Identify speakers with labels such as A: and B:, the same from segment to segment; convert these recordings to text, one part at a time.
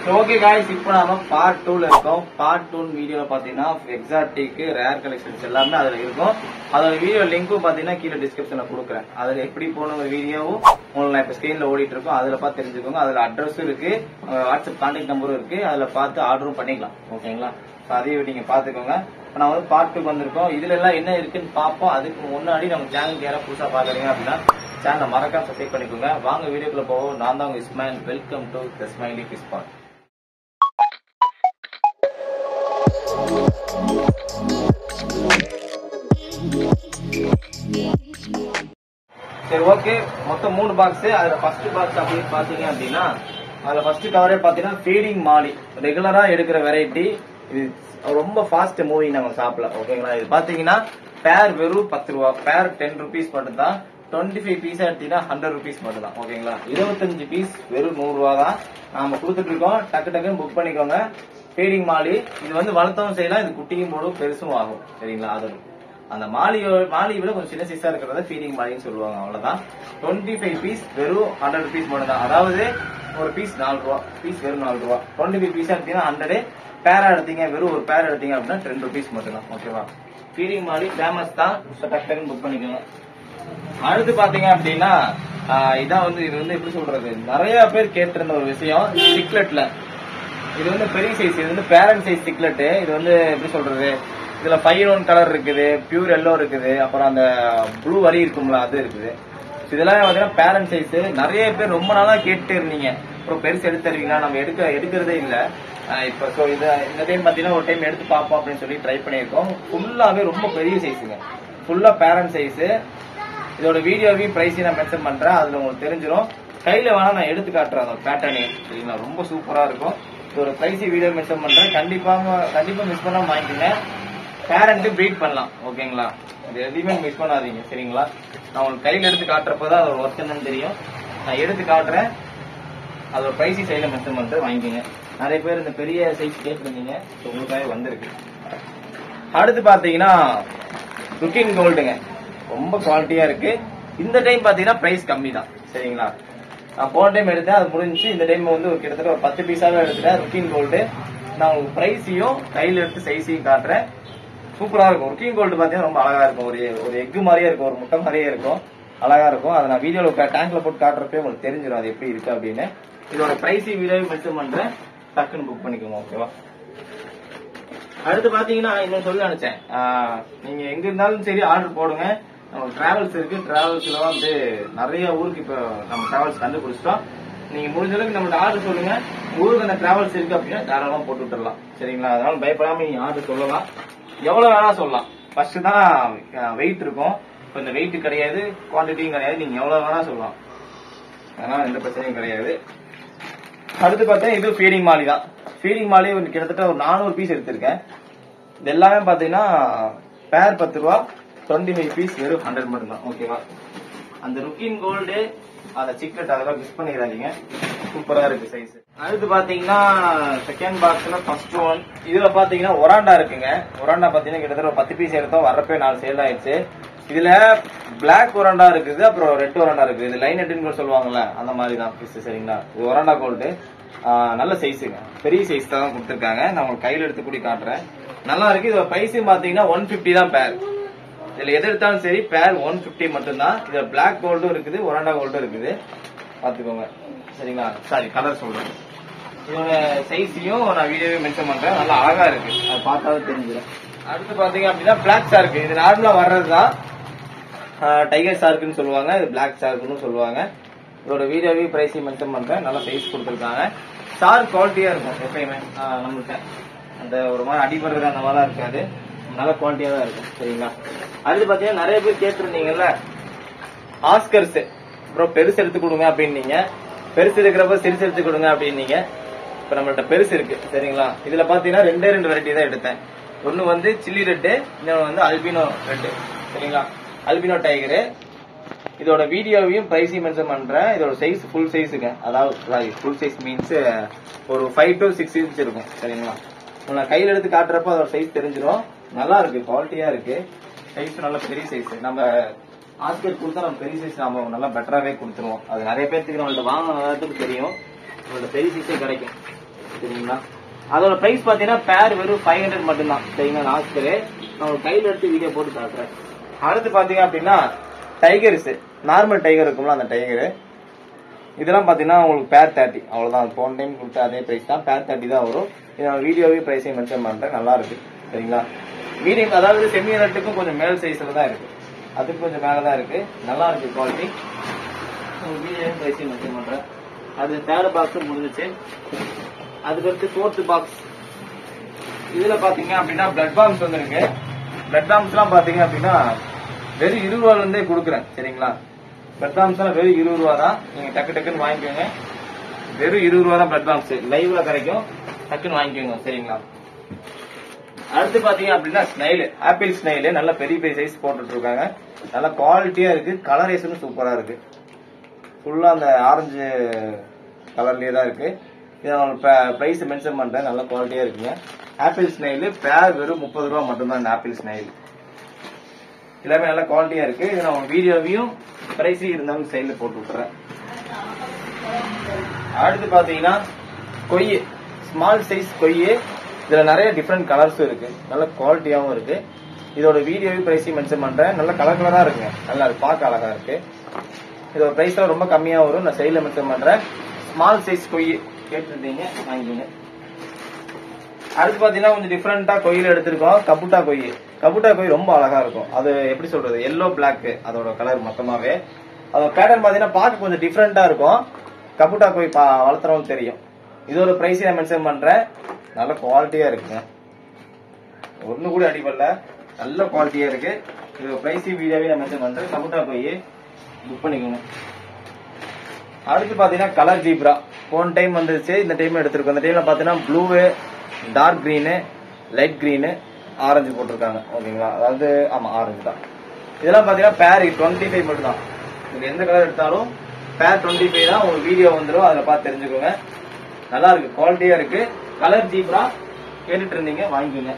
A: okay guys இப்போ நாம part டூல இருக்கோம் பார்ட் டூ வீடியோல பாத்தீங்கன்னா எக்ஸாட்டிக் ரேர் கலெக்ஷன்ஸ் எல்லாமே அதுல இருக்கும் அதோட வீடியோ லிங்க்கும் பாத்தீங்கன்னா கீழே டிஸ்கிரிப்ஷன்ல கொடுக்குறேன் அதுல எப்படி போன ஒரு வீடியோவும் உங்களுக்கு நான் இப்ப ஸ்கிரீன்ல ஓடிட்டு இருக்கோம் அதுல பார்த்து தெரிஞ்சுக்கோங்க அதுல அட்ரஸும் இருக்கு அஹ் வாட்ஸ்அப் கான்டாக்ட் நம்பரும் இருக்கு அதுல பார்த்து ஆர்டரும் பண்ணிக்கலாம் ஓகேங்களா So அதையும் நீங்க பாத்துக்கோங்க இப்ப நான் வந்து பார்ட் டூக்கு வந்திருக்கோம் இதுல எல்லாம் என்ன இருக்குன்னு பார்ப்போம் அதுக்கு முன்னாடி நம்ம சேனல் யாராவது புதுசா பாக்குறீங்க அப்படின்னா சேனலை மறக்காம சப்ஸ்கிரைப் பண்ணிக்கோங்க வாங்க வீடியோக்குள்ள போவோம் நான் தான் உங்க Ismail welcome to the smiley fish spot சரி ஓகே மொத்தம் மூணு பாக்ஸ் அதுல ஃபர்ஸ்ட் பாக்ஸ் அப்படின்னு பாத்தீங்க அப்படின்னா அதுல ஃபர்ஸ்ட் கவரே பாத்தீங்கன்னா ஃபீடிங் மாலி ரெகுலரா எடுக்கிற வெரைட்டி இது ரொம்ப ஃபாஸ்ட் மூவிங் நம்ம ஷாப்ல ஓகேங்களா இது பாத்தீங்கன்னா பேர் வெறும் பத்து ரூபா பேர் டென் ருபீஸ் மட்டும் தான் டுவெண்ட்டி ஃபைவ் பீஸ் எடுத்தீங்கன்னா ஹண்ட்ரட் ருபீஸ் மட்டும் தான் ஓகேங்களா இருபத்தஞ்சு பீஸ் வெறும் நூறு ரூபா தான் நாம கொடுத்துட்டு இருக்கோம் டக்கு டக்குன்னு புக் பண்ணிக்கோங்க ஃபீடிங் மாலி இது வந்து வளர்த்தவும் செய்யலாம் இது குட்டியும் போடும் பெருசும் ஆகும் சரிங்களா அது அந்த மாலியோ மாலியை விட கொஞ்சம் சின்ன சைஸா இருக்கிறத ஃபீடிங் மாலின்னு சொல்லுவாங்க அவ்வளவுதான் டுவெண்ட்டி ஃபைவ் பீஸ் வெறும் ஹண்ட்ரட் ருபீஸ் மட்டும் தான் அதாவது ஒரு பீஸ் நாலு ரூபா பீஸ் வெறும் நாலு ரூபா டுவெண்ட்டி ஃபைவ் பீஸ் எடுத்தீங்கன்னா ஹண்ட்ரட் பேரா எடுத்தீங்க வெறும் ஒரு பேர் எடுத்தீங்க அப்படின்னா டென் ருபீஸ் மட்டும் தான் ஓகேவா ஃபீடிங் மாலி ஃபேமஸ் தான் ஸோ டக்கு டக்குன்னு புக் பண்ணிக்கோங்க அடுத்து பாத்தீங்க அப்படின்னா ஆஹ் இதான் வந்து இது வந்து எப்படி சொல்றது நிறைய பேர் கேட்டிருந்த ஒரு விஷயம் சிக்லெட்ல இது வந்து பெரிய சைஸ் இது வந்து பேரண்ட் சைஸ் சிக்லெட் இது வந்து எப்படி சொல்றது இதுல ஃபைவ் ஒன் கலர் இருக்குது பியூர் எல்லோ இருக்குது அப்புறம் அந்த ப்ளூ வரி இருக்கும்ல அது இருக்குது இதெல்லாம் பாத்தீங்கன்னா பேரண்ட் சைஸ் நிறைய பேர் ரொம்ப நாளா கேட்டு இருந்தீங்க அப்புறம் பெருசு எடுத்து தருவீங்களா நம்ம எடுக்க எடுக்கிறதே இல்ல ஆஹ் இப்ப ஸோ இது இந்த டைம் பாத்தீங்கன்னா ஒரு டைம் எடுத்து பார்ப்போம் அப்படின்னு சொல்லி ட்ரை பண்ணியிருக்கோம் ஃபுல்லாவே ரொம்ப பெரிய சைஸுங்க ஃபுல்லா பேரண்ட் சைஸ் இதோட வீடியோவையும் பிரைஸையும் நான் மென்ஷன் பண்றேன் அதுல உங்களுக்கு தெரிஞ்சிடும் கையில வேணா நான் எடுத்து காட்டுறேன் அந்த பேட்டர்னே சரிங்களா ரொம்ப சூப்பரா இருக்கும் இதோட பிரைஸ் வீடியோ மென்ஷன் பண்றேன் கண்டிப்பா கண்டிப்பா மிஸ் பண்ணாம வாங்கிக்கோங்க பேரண்ட் ப்ரீட் பண்ணலாம் ஓகேங்களா இது எதையுமே மிஸ் பண்ணாதீங்க சரிங்களா நான் உங்களுக்கு கையில எடுத்து காட்டுறப்பதான் அதோட ஒர்க் என்னன்னு தெரியும் நான் எடுத்து காட்டுறேன் அதோட பிரைஸ் சைடில் மென்ஷன் பண்றேன் வாங்கிக்கோங்க நிறைய பேர் இந்த பெரிய சைஸ் கேட்டிருந்தீங்க So, உங்களுக்காக வந்திருக்கு அடுத்து பாத்தீங்கன்னா ருக்கின் கோல்டுங்க ரொம்ப குவாலிட்டியா இருக்கு இந்த டைம் பாத்தீங்கன்னா பிரைஸ் கம்மி தான் சரிங்களா நான் போன டைம் எடுத்தேன் அது முடிஞ்சுச்சு இந்த டைம் வந்து ஒரு கிட்டத்தட்ட ஒரு பத்து பீஸாவே எடுத்துட்டேன் ருக்கின் கோல்டு நான் உங்களுக்கு பிரைஸையும் கையில எடுத்து சைஸையும் காட்டுறேன் சூப்பரா இருக்கும் ருக்கின் கோல்டு பாத்தீங்கன்னா ரொம்ப அழகா இருக்கும் ஒரு ஒரு எக்கு மாதிரியே இருக்கும் ஒரு முட்டை மாதிரியே இருக்கும் அழகா இருக்கும் அதை நான் வீடியோல டேங்க்ல போட்டு காட்டுறப்பே உங்களுக்கு தெரிஞ்சிடும் அது எப்படி இருக்கு அப்படின்னு இதோட பிரைஸையும் வீடியோவை மென்ஷன் பண்றேன் டக்குன்னு புக் பண்ணிக்கோங்க ஓகேவா அடுத்து பாத்தீங்கன்னா இன்னும் சொல்ல நினைச்சேன் ஆஹ் நீங்க எங்க இருந்தாலும் சரி ஆர்டர் போடுங்க நம்ம டிராவல்ஸ் இருக்கு டிராவல்ஸ்ல வந்து நிறைய ஊருக்கு இப்ப நம்ம டிராவல்ஸ் கண்டுபிடிச்சிட்டோம் நீங்க முடிஞ்ச அளவுக்கு நம்ம ஆர்டர் சொல்லுங்க ஊருக்கு அந்த டிராவல்ஸ் இருக்கு அப்படின்னா தாராளமா போட்டு விட்டுறலாம் சரிங்களா அதனால பயப்படாம நீங்க ஆர்டர் சொல்லலாம் எவ்வளவு வேணா சொல்லலாம் ஃபர்ஸ்ட் தான் வெயிட் இருக்கும் இப்ப இந்த வெயிட் கிடையாது குவான்டிட்டியும் கிடையாது நீங்க எவ்வளவு வேணா சொல்லலாம் அதனால எந்த பிரச்சனையும் கிடையாது அடுத்து பார்த்தா இது ஃபீடிங் மாலி தான் ஃபீடிங் மாலி ஒரு கிட்டத்தட்ட ஒரு நானூறு பீஸ் எடுத்திருக்கேன் இது எல்லாமே பாத்தீங்கன்னா பேர் பத்து ரூபா டுவெண்ட்டி ஃபைவ் பீஸ் வெறும் ஹண்ட்ரட் மட்டும் தான் ஓகேவா அந்த ருக்கின் கோல்டு அந்த சிக்லெட் அதெல்லாம் மிஸ் பண்ணிடாதீங்க சூப்பரா இருக்கு சைஸ் அடுத்து பாத்தீங்கன்னா செகண்ட் பாக்ஸ்ல ஃபர்ஸ்ட் ஒன் இதுல பாத்தீங்கன்னா ஒராண்டா இருக்குங்க ஒராண்டா பாத்தீங்கன்னா கிட்டத்தட்ட ஒரு பத்து பீஸ் எடுத்தோம் வரப்பே நாலு சேல் ஆயிடுச்சு இதுல பிளாக் ஒராண்டா இருக்குது அப்புறம் ரெட் ஒராண்டா இருக்குது இது லைன் எட்டுன்னு சொல்லுவாங்கல்ல அந்த மாதிரி தான் பீஸ் சரிங்களா இது ஒராண்டா கோல்டு நல்ல சைஸுங்க பெரிய சைஸ் தான் கொடுத்துருக்காங்க நான் உங்களுக்கு கையில எடுத்து கூடி காட்டுறேன் நல்லா இருக்கு இதோட பிரைஸும் பாத்தீங்கன்னா ஒன் பிப்டி தான் பேர் இதுல எது எடுத்தாலும் சரி பேர் ஒன் பிப்டி மட்டும்தான் இதுல பிளாக் கோல்டும் இருக்குது ஒராண்டா கோல்டும் இருக்குது பாத்துக்கோங்க சரிங்களா சாரி கலர் சொல்றேன் இதோட சைஸையும் நான் வீடியோவே மென்ஷன் பண்றேன் நல்லா அழகா இருக்கு அது பார்த்தாலும் தெரிஞ்சிடும் அடுத்து பாத்தீங்க அப்படின்னா பிளாக் ஷார்க் இது நார்மலா வர்றதுதான் டைகர் ஷார்க்குன்னு சொல்லுவாங்க இது பிளாக் ஷார்க்குன்னு சொல்லுவாங்க இதோட வீடியோவே பிரைஸையும் மென்ஷன் பண்றேன் நல்லா சைஸ் கொடுத்துருக்காங்க ஷார்க் குவாலிட்டியா இருக்கும் எப்பயுமே ஆஹ் நம்மள்ட்ட அந்த ஒரு மாதிரி அடிபடுறது அந்த மாதிரிலாம் இருக்காது நல்ல குவாலிட்டியா தான் இருக்கும் சரிங்களா அடுத்து பாத்தீங்கன்னா நிறைய பேர் கேட்டிருந்தீங்கல்ல ஆஸ்கர்ஸ் அப்புறம் பெருசு எடுத்து கொடுங்க அப்படின்னீங்க பெருசு இருக்கிறப்ப சிறுசு எடுத்து கொடுங்க அப்படின்னீங்க இப்ப நம்மள்ட்ட பெருசு இருக்கு சரிங்களா இதுல பாத்தீங்கன்னா ரெண்டே ரெண்டு வெரைட்டி தான் எடுத்தேன் ஒன்னு வந்து சில்லி ரெட்டு இன்னொன்னு வந்து அல்பினோ ரெட்டு சரிங்களா அல்பினோ டைகரு இதோட வீடியோவையும் பிரைஸையும் மென்ஷன் பண்றேன் இதோட சைஸ் ஃபுல் சைஸுங்க அதாவது ஃபுல் சைஸ் மீன்ஸ் ஒரு ஃபைவ் டு சிக்ஸ் இன்ச் இருக்கும் சரிங்களா நான் கையில எடுத்து காட்டுறப்ப அதோட சைஸ் தெரிஞ்சிடும் நல்லா இருக்கு குவாலிட்டியா இருக்கு சைஸ் நல்ல பெரிய சைஸ் நம்ம ஆஸ்கர் கொடுத்தா நம்ம பெரிய சைஸ் நம்ம நல்லா பெட்டராகவே கொடுத்துருவோம் அது நிறைய பேர்த்துக்கு நம்மள்ட்ட வாங்கினதுக்கு தெரியும் நம்மள்ட்ட பெரிய சைஸே கிடைக்கும் சரிங்களா அதோட பிரைஸ் பாத்தீங்கன்னா பேர் வெறும் ஃபைவ் ஹண்ட்ரட் மட்டும்தான் சரிங்களா நாஸ்கரு நான் ஒரு கையில எடுத்து வீடியோ போட்டு காட்டுறேன் அடுத்து பாத்தீங்க அப்படின்னா டைகர்ஸ் நார்மல் டைகர் இருக்கும்ல அந்த டைகரு இதெல்லாம் பாத்தீங்கன்னா உங்களுக்கு பேர் தேர்ட்டி அவ்வளவுதான் போன டைம் கொடுத்த அதே பிரைஸ் தான் பேர் தேர்ட்டி தான் வரும் இது நான் வீடியோவே பிரைஸையும் மென்ஷன் பண்றேன் நல்லா இருக்கு சரிங்களா மீடியம் அதாவது செமி நட்டுக்கும் கொஞ்சம் மேல் சைஸ்ல தான் இருக்கு அதுக்கு கொஞ்சம் மேல தான் இருக்கு நல்லா இருக்கு குவாலிட்டி வீடியோவும் பிரைஸையும் மென்ஷன் பண்றேன் அது தேர்ட் பாக்ஸும் முடிஞ்சிச்சு அதுக்கடுத்து ஃபோர்த் பாக்ஸ் இதுல பாத்தீங்க அப்படின்னா பிளட் பாம்ஸ் வந்துருக்கு பிளட் பாம்ஸ் எல்லாம் பாத்தீங்க அப்படின்னா வெறும் இருபது ரூபால இருந்தே கொடுக்குறேன் சரிங்களா பிளட் பாம்ஸ் எல்லாம் வெறும் இருபது ரூபா தான் நீங்க டக்கு டக்குன்னு வாங்கிக்கோங்க வெறும் இருபது ரூபா தான் பிளட் பாம்ஸ் லைவ்ல கிடைக்கும் டக்குன்னு வாங்கிக்கோங்க சரிங்களா அடுத்து பாத்தீங்க அப்படின்னா ஸ்னைல் ஆப்பிள் ஸ்னைல் நல்ல பெரிய பெரிய சைஸ் போட்டுட்டு இருக்காங்க நல்ல குவாலிட்டியா இருக்கு கலரேஷனும் சூப்பரா இருக்கு ஃபுல்லா அந்த ஆரஞ்சு கலர்லயே தான் இருக்கு இதோட பிரைஸ் மென்ஷன் பண்றேன் நல்ல குவாலிட்டியா இருக்குங்க ஆப்பிள் ஸ்னைல் பேர் வெறும் முப்பது ரூபா மட்டும்தான் இந்த ஆப்பிள் ஸ்னைல் எல்லாமே நல்ல குவாலிட்டியா இருக்கு இது நான் வீடியோவையும் பிரைஸ் இருந்தாலும் சைடில் போட்டு விட்டுறேன் அடுத்து பாத்தீங்கன்னா கொய்யு ஸ்மால் சைஸ் கொய்யு இதுல நிறைய டிஃப்ரெண்ட் கலர்ஸும் இருக்கு நல்ல குவாலிட்டியாவும் இருக்கு இதோட வீடியோவையும் பிரைஸையும் மென்ஷன் பண்றேன் நல்ல கலர் கலரா இருக்குங்க நல்லா இருக்கு பார்க்க அழகா இருக்கு இதோட பிரைஸ் ரொம்ப கம்மியா வரும் நான் சைடில் மென்ஷன் பண்றேன் ஸ்மால் சைஸ் கொய்யு கேட்டிருந்தீங்க வாங்கிக்கோங்க அடுத்து பாத்தீங்கன்னா கொஞ்சம் டிஃப்ரெண்டா கொயில் எடுத்திருக்கோம் கபுட்டா கொய் கபுட்டா கொய் ரொம்ப அழகா இருக்கும் அது எப்படி சொல்றது எல்லோ பிளாக் அதோட கலர் மொத்தமாவே அதோட பேட்டர்ன் பாத்தீங்கன்னா பார்க்க கொஞ்சம் டிஃப்ரெண்டா இருக்கும் கபுட்டா கொய் பா- வளர்த்துறவங்களுக்கு தெரியும் இதோட பிரைஸ் நான் மென்ஷன் பண்றேன் நல்ல குவாலிட்டியா இருக்குங்க ஒண்ணு கூட அடிபடல நல்ல குவாலிட்டியா இருக்கு இதோட பிரைஸ் வீடியோவே நான் மென்ஷன் பண்றேன் கபுட்டா கொய் புக் பண்ணிக்கோங்க அடுத்து பாத்தீங்கன்னா கலர் ஜீப்ரா போன டைம் வந்துருச்சு இந்த டைம் எடுத்திருக்கோம் இந்த டைம்ல பாத்தீங்கன்னா blue dark green light green orange போட்டிருக்காங்க ஓகேங்களா அதாவது ஆமா ஆரஞ்சு தான் இதெல்லாம் பாத்தீங்கன்னா பேர் டுவெண்ட்டி ஃபைவ் மட்டும் தான் நீங்க எந்த கலர் எடுத்தாலும் பேர் டுவெண்ட்டி ஃபைவ் தான் உங்களுக்கு வீடியோ வந்துடும் அதில் பார்த்து தெரிஞ்சுக்கோங்க நல்லா இருக்கு குவாலிட்டியா இருக்கு கலர் ஜீப்ரா கேட்டுட்டு இருந்தீங்க வாங்கிக்கோங்க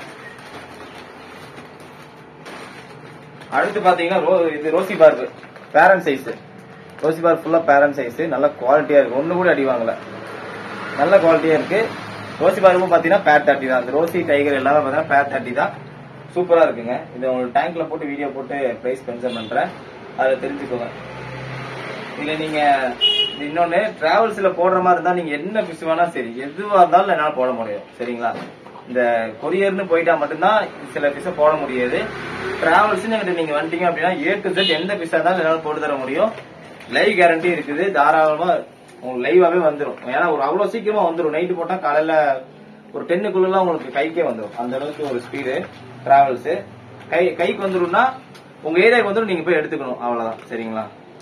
A: அடுத்து பாத்தீங்கன்னா ரோ- இது rosy barb parent size rosy barb ஃபுல்லா பேரண்ட் சைஸ் நல்ல குவாலிட்டியா இருக்கு ஒண்ணு கூட அடி வாங்கல நல்ல குவாலிட்டியா இருக்கு ரோசி பார்பும் பாத்தீங்கன்னா பேர் தேர்ட்டி தான் அந்த ரோசி டைகர் எல்லாமே பாத்தீங்கன்னா பேர் தேர்ட்டி தான் சூப்பரா இருக்குங்க இது உங்களுக்கு டேங்க்ல போட்டு வீடியோ போட்டு பிரைஸ் மென்ஷன் பண்றேன் அதை தெரிஞ்சுக்கோங்க இல்ல நீங்க இது இன்னொன்னு டிராவல்ஸ்ல போடுற மாதிரி இருந்தா நீங்க என்ன ஃபிஷ் வேணா சரி எதுவா இருந்தாலும் என்னால போட முடியும் சரிங்களா இந்த கொரியர்னு போயிட்டா மட்டும்தான் சில ஃபிஷ்ஷை போட முடியாது டிராவல்ஸ் நீங்க வந்துட்டீங்க அப்படின்னா ஏ டு Z எந்த ஃபிஷ்ஷா இருந்தாலும் என்னால போட்டு தர முடியும் லைவ் கேரண்டி இருக்குது தாராளமா உங்களுக்கு லைவாவே வந்துரும் ஏன்னா ஒரு அவ்வளவு சீக்கிரமா வந்துரும் நைட்டு போட்டா காலையில ஒரு டென்னுக்குள்ள உங்களுக்கு கைக்கே வந்துரும் அந்த அளவுக்கு ஒரு ஸ்பீடு டிராவல்ஸ் கை கைக்கு வந்துரும்னா உங்க ஏரியாவுக்கு வந்துரும் நீங்க போய் எடுத்துக்கணும் அவ்வளவுதான் சரிங்களா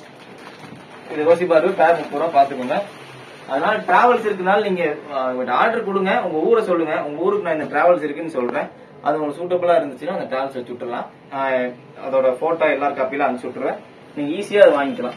A: இது ரோசி பாரு பேர் முப்பது ரூபா பாத்துக்கோங்க அதனால டிராவல்ஸ் இருக்கனால நீங்க ஆர்டர் கொடுங்க உங்க ஊரை சொல்லுங்க உங்க ஊருக்கு நான் இந்த டிராவல்ஸ் இருக்குன்னு சொல்றேன் அது உங்களுக்கு சூட்டபிளா இருந்துச்சுன்னா அந்த டிராவல்ஸ் வச்சு விட்டுறலாம் ஆஹ் அதோட போட்டோ எல்லாரும் காப்பியில அனுப்பிச்சு விட்டுருவேன் நீங்க ஈஸியா அதை வாங்கிக்கலாம்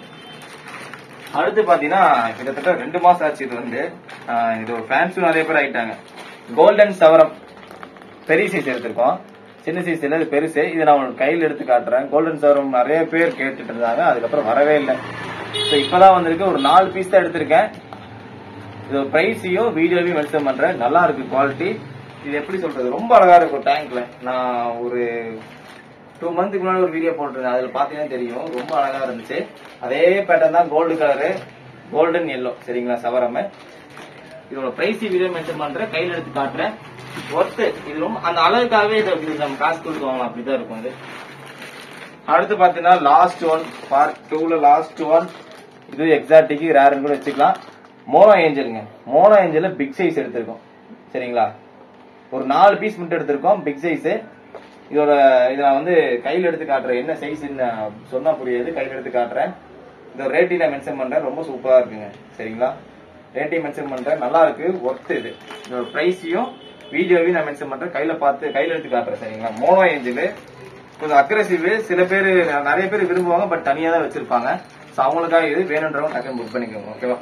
A: அடுத்து பாத்தீங்கன்னா கிட்டத்தட்ட ரெண்டு மாசம் ஆச்சு இது வந்து ஆஹ் இது ஒரு ஃபேன்ஸும் நிறைய பேர் ஆயிட்டாங்க கோல்டன் சவரம் பெரிய சைஸ் எடுத்திருக்கோம் சின்ன சைஸ் இல்ல இது பெருசு இதை நான் உங்களுக்கு கையில் எடுத்து காட்டுறேன் கோல்டன் சவரம் நிறைய பேர் கேட்டுட்டு இருந்தாங்க அதுக்கப்புறம் வரவே இல்லை ஸோ இப்பதான் வந்திருக்கு ஒரு நாலு பீஸ் தான் எடுத்திருக்கேன் இது பிரைஸையும் வீடியோவையும் மென்ஷன் பண்றேன் நல்லா இருக்கு குவாலிட்டி இது எப்படி சொல்றது ரொம்ப அழகா இருக்கும் டேங்க்ல நான் ஒரு டூ மந்த்துக்கு முன்னாடி ஒரு வீடியோ போட்டிருந்தேன் அதுல பாத்தீங்கன்னா தெரியும் ரொம்ப அழகா இருந்துச்சு அதே பேட்டர்ன் தான் கோல்டு கலரு கோல்டன் எல்லோ சரிங்களா சவரம் இதோட பிரைஸ் வீடியோ மென்ஷன் பண்றேன் கையில எடுத்து காட்டுறேன் ஒர்த்து இது ரொம்ப அந்த அளவுக்காகவே இது இது நம்ம காசு கொடுத்து வாங்கலாம் அப்படிதான் இருக்கும் இது அடுத்து பாத்தீங்கன்னா லாஸ்ட் ஒன் பார்ட் டூல லாஸ்ட் ஒன் இது எக்ஸாக்டிக்கு ரேருன்னு கூட வச்சுக்கலாம் மோனோ ஏஞ்சலுங்க மோனோ ஏஞ்சல்ல பிக் சைஸ் எடுத்திருக்கோம் சரிங்களா ஒரு நாலு பீஸ் மட்டும் எடுத்திருக்கோம் பிக் சைஸ் இதோட இதை நான் வந்து கையில் எடுத்து காட்டுறேன் என்ன சைஸ் சொன்னா புரியாது கையில் எடுத்து காட்டுறேன் இதோட ரேட்டையும் நான் மென்ஷன் பண்றேன் ரொம்ப சூப்பரா இருக்குங்க சரிங்களா ரேட்டையும் மென்ஷன் பண்றேன் நல்லா இருக்கு ஒர்த் இது இதோட பிரைஸையும் வீடியோவையும் நான் மென்ஷன் பண்றேன் கையில பார்த்து கையில எடுத்து காட்டுறேன் சரிங்களா மோனோ ஏஞ்சல் கொஞ்சம் அக்ரெசிவ் சில பேர் நிறைய பேர் விரும்புவாங்க பட் தனியா தான் வச்சிருப்பாங்க ஸோ அவங்களுக்காக இது வேணுன்றவங்க டக்குன்னு புக் பண்ணிக்கோங்க ஓகேவா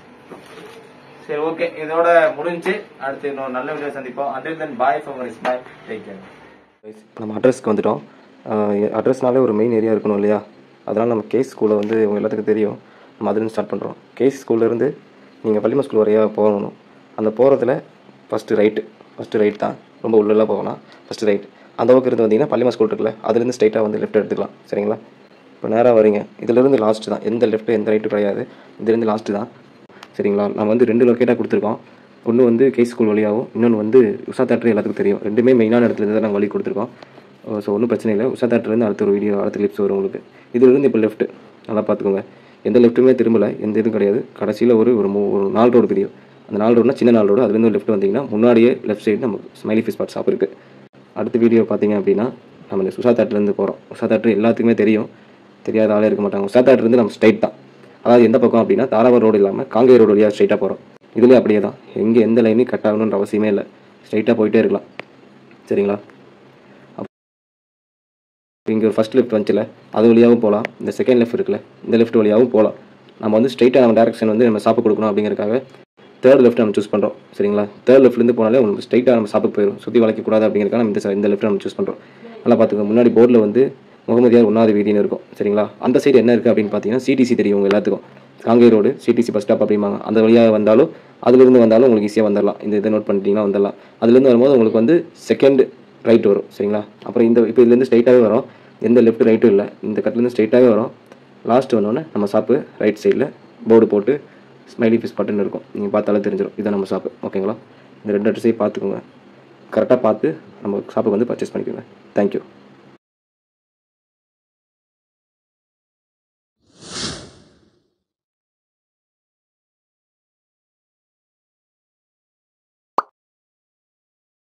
A: சரி ஓகே இதோட முடிஞ்சு அடுத்து இன்னொரு நல்ல வீடியோ சந்திப்போம் until then bye for is bye take care
B: நம்ம அட்ரஸ்க்கு வந்துட்டோம் அட்ரஸ்னாலே ஒரு மெயின் ஏரியா இருக்கணும் இல்லையா அதனால் நம்ம கேஸ் ஸ்கூலை வந்து உங்கள் எல்லாத்துக்கும் தெரியும் நம்ம அதுலேருந்து ஸ்டார்ட் பண்ணுறோம் கேஸ் ஸ்கூல்லேருந்து நீங்கள் பள்ளிமா ஸ்கூல் வரையா போகணும் அந்த போகிறதுல ஃபஸ்ட்டு ரைட்டு ஃபஸ்ட்டு ரைட் தான் ரொம்ப உள்ளெல்லாம் போகலாம் ஃபஸ்ட்டு ரைட் அந்த பக்கம் இருந்து வந்தீங்கன்னா பள்ளிமா ஸ்கூல் இருக்குல்ல அதுலேருந்து ஸ்ட்ரைட்டாக வந்து லெஃப்ட் எடுத்துக்கலாம் சரிங்களா இப்போ நேராக வரீங்க இதுலேருந்து லாஸ்ட் தான் எந்த லெஃப்ட் எந்த ரைட்டு கிடையாது இதுலேருந்து லாஸ்ட்டு தான் சரிங்களா நம்ம வந்து ரெண்டு லொக்கேட்டாக கொடுத்துருக்கோம் ஒன்று வந்து கே ஸ்கூல் வழியாகவும் இன்னொன்று வந்து உஷா தேட்டர் எல்லாத்துக்கும் தெரியும் ரெண்டுமே மெயினான இடத்துல இருந்து தான் நாங்கள் வழி கொடுத்துருக்கோம் ஸோ ஒன்றும் பிரச்சனை இல்லை உஷா தேட்டர்லேருந்து அடுத்த ஒரு வீடியோ அடுத்த கிளிப்ஸ் வரும் உங்களுக்கு இதுலேருந்து இப்போ லெஃப்ட் நல்லா பார்த்துக்கோங்க எந்த லெஃப்ட்டுமே திரும்பலை எந்த இதுவும் கிடையாது கடைசியில் ஒரு ஒரு மூ ஒரு நாலு ரோடு பிரியும் அந்த நாலு ரோடுனா சின்ன நாலு ரோடு அதுலேருந்து லெஃப்ட் வந்தீங்கன்னா முன்னாடியே லெஃப்ட் சைடு நம்ம ஸ்மைலி ஃபிஷ் ஸ்பாட் ஷாப் இருக்குது அடுத்த வீடியோ பார்த்தீங்க அப்படின்னா நம்ம இந்த உஷா தேட்டர்லேருந்து போகிறோம் உஷா தேட்டர் எல்லாத்துக்குமே தெரியும் தெரியாத ஆளே இருக்க மாட்டாங்க உஷா தேட்டர்லேருந்து நம்ம ஸ்ட்ரைட் தான் அதாவது எந்த பக்கம் அப்படின்னா தாராபுரம் ரோடு இல்லாமல் காங்கேய ரோடு வழியாக ஸ்ட்ரைட்டாக போகிறோம் இதுலேயே அப்படியே தான் எங்கே எந்த லைனையும் கட் ஆகணுன்ற அவசியமே இல்லை ஸ்ட்ரைட்டாக போயிட்டே இருக்கலாம் சரிங்களா இங்கே ஒரு ஃபஸ்ட் லெஃப்ட் வந்துச்சுல அது வழியாகவும் போகலாம் இந்த செகண்ட் லெஃப்ட் இருக்குல்ல இந்த லெஃப்ட் வழியாகவும் போகலாம் நம்ம வந்து ஸ்ட்ரைட்டாக நம்ம டேரக்ஷன் வந்து நம்ம சாப்பிட கொடுக்கணும் அப்படிங்கிறக்காக தேர்ட் லெஃப்ட் நம்ம சூஸ் பண்ணுறோம் சரிங்களா தேர்ட் லெஃப்ட்லேருந்து போனாலே உங்களுக்கு ஸ்ட்ரைட்டாக நம்ம சாப்பிட்டு போயிடும் சுற்றி வளைக்கக்கூடாது அப்படிங்கிறக்காக நம்ம இந்த side- இந்த லெஃப்ட் நம்ம சூஸ் பண்ணுறோம் நல்லா பார்த்துக்கோங்க முன்னாடி போர்டில் வந்து முகமதியார் ஒன்றாவது வீதின்னு இருக்கும் சரிங்களா அந்த சைடு என்ன இருக்குது அப்படின்னு பார்த்தீங்கன்னா சிடிசி தெரியும் உங்க எல்லாத்துக்கும் Kangeya road CDC bus stop அப்படிம்பாங்க அந்த வழியாக வந்தாலும் அதுலேருந்து வந்தாலும் உங்களுக்கு ஈஸியாக வந்துடலாம் இந்த இதை நோட் பண்ணிட்டீங்கன்னா வந்துடலாம் அதுலேருந்து வரும்போது உங்களுக்கு வந்து செகண்ட் ரைட் வரும் சரிங்களா அப்புறம் இந்த இப்போ இதுலேருந்து ஸ்ட்ரைட்டாகவே வரும் எந்த லெஃப்ட் ரைட்டும் இல்லை இந்த கட்லேருந்து ஸ்ட்ரைட்டாகவே வரும் லாஸ்ட் வந்தோடனே நம்ம ஷாப்பு ரைட் சைடில் போர்டு போட்டு ஸ்மைலி ஃபிஷ் பட்டுன்னு இருக்கும் நீங்கள் பார்த்தாலே தெரிஞ்சிடும் இதான் நம்ம ஷாப்பு ஓகேங்களா இந்த ரெண்டு அட்ரஸையும் பார்த்துக்கோங்க கரெக்டாக பார்த்து நம்ம ஷாப்புக்கு வந்து பர்ச்சேஸ் பண்ணிக்கோங்க தேங்க்யூ